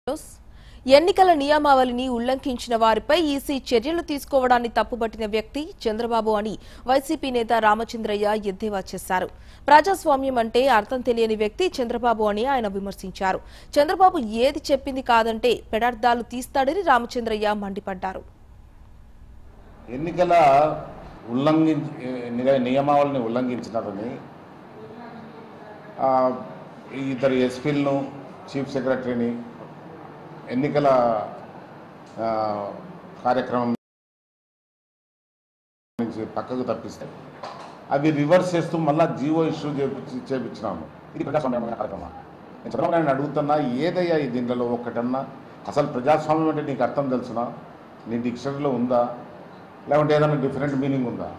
ఎన్నికల నియమావళిని ఉల్లంఘించిన వారిపై ఈసీ చర్యలు తీసుకోవడాన్ని తప్పుబట్టిన వ్యక్తి చంద్రబాబు అని వైసీపీ నేత రామచంద్రయ్య ఎద్దేవా చేశారు ప్రజాస్వామ్యం అంటే అర్థం తెలియని వ్యక్తి చంద్రబాబు అని ఆయన విమర్శించారు చంద్రబాబు ఏది చెప్పింది కాదంటే పెడార్థాలు తీస్తాడని రామచంద్రయ్య మండిపడ్డారు ఎన్నికల ఉల్లంఘించి ఎన్నికల నియమావళిని ఉల్లంఘించినారని ఆ, ఇద్దరు ఎస్పీలను చీఫ్ సెక్రటరీని ఎన్నికల ఆ, కార్యక్రమం నుంచి పక్కకు తప్పిస్తే అవి రివర్స్ చేస్తూ మళ్ళా జీవో ఇష్యూ చేపించి చేపించినాము ఇది ప్రజాస్వామ్యమైన కార్యక్రమం నేను చంద్రబాబు నాయుడు అడుగుతున్నా ఏదయ్యా ఈ దీంట్లో ఒక్కటన్నా అసలు ప్రజాస్వామ్యం అంటే నీకు అర్థం తెలుసునా నీ డిక్షనరీలో ఉందా లేకుంటే ఏదైనా డిఫరెంట్ మీనింగ్ ఉందా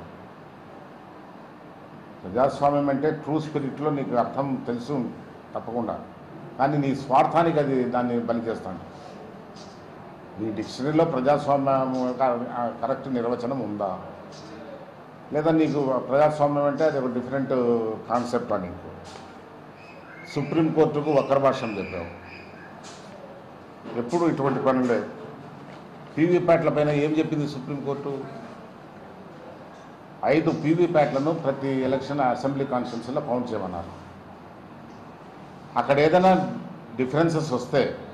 ప్రజాస్వామ్యం అంటే ట్రూ స్పిరిట్లో నీకు అర్థం తెలుసు తప్పకుండా కానీ నీ స్వార్థానికి అది దాన్ని బలి చేస్తాను నీ డిక్షనరీలో ప్రజాస్వామ్యం యొక్క కరెక్ట్ నిర్వచనం ఉందా లేదా నీకు ప్రజాస్వామ్యం అంటే అది ఒక డిఫరెంట్ కాన్సెప్ట్ అని నీకు సుప్రీంకోర్టుకు వక్ర భాషను చెప్పావు ఎప్పుడు ఇటువంటి పనులే పీవీప్యాట్ల పైన ఏం చెప్పింది సుప్రీంకోర్టు ఐదు పీవీప్యాట్లను ప్రతి ఎలక్షన్ అసెంబ్లీ కాన్స్టిట్యూన్సీలో కౌంట్ చేయమన్నారు అక్కడ ఏదైనా డిఫరెన్సెస్ వస్తే